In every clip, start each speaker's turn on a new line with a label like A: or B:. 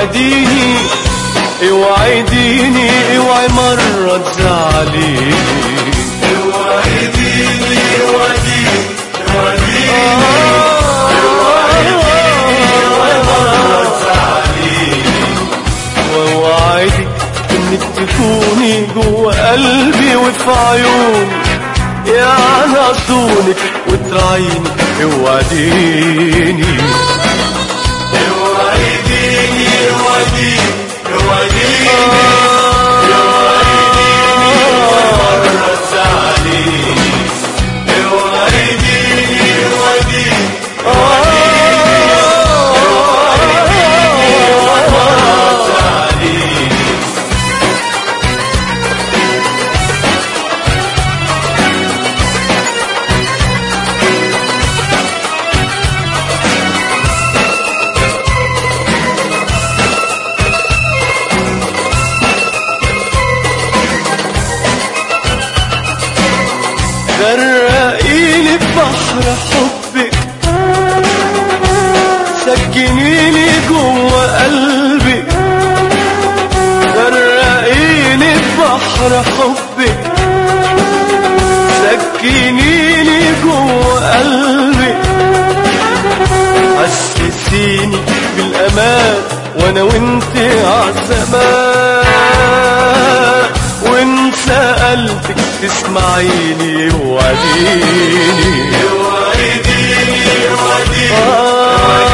A: اوعديني اوعديني اوعي مرة تزعليني
B: اوعديني اوعديني اوعديني
A: واوعدك انك تكوني جوا قلبي وفي عيوني يا على صونك وتراعيني اوعديني
B: اوعديني اوعديني اوعديني مرة تزعليني اوعديني اوعديني
A: غرقيني ببحر حبك سكنيني جوا قلبي غرقيني ببحر حبك سكنيني جوا قلبي حسسيني بالامان وانا وانت عالزمان وان سألتك تسمعيني وعديني
B: اوعديني اوعديني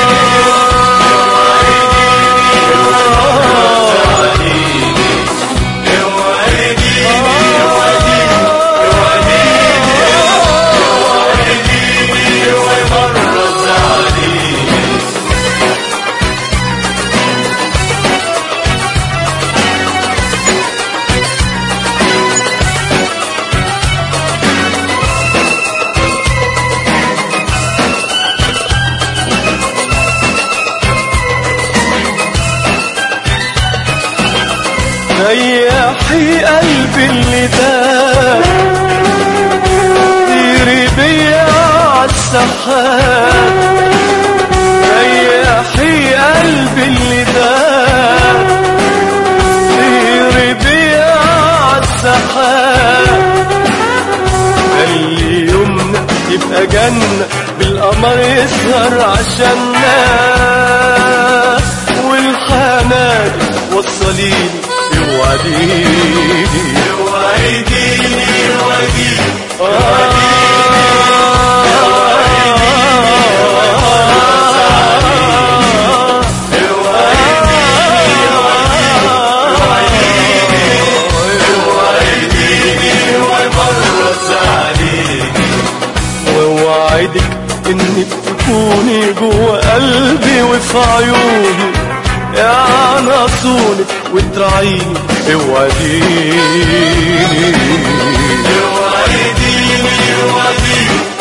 A: ريحي قلبي اللي دار طيري بيا عالسحاب ريحي قلبي اللي دار طيري بيا عالسحاب خلي يومنا يبقى جنة بالقمر يسهر عشاننا والحنان وصليني اوعديني
B: اوعديني اوعديني
A: واوعدك انك تكوني جوا قلبي وفي عيوني يا على صونك وتراعيني اوعديني
B: اوعديني اوعديني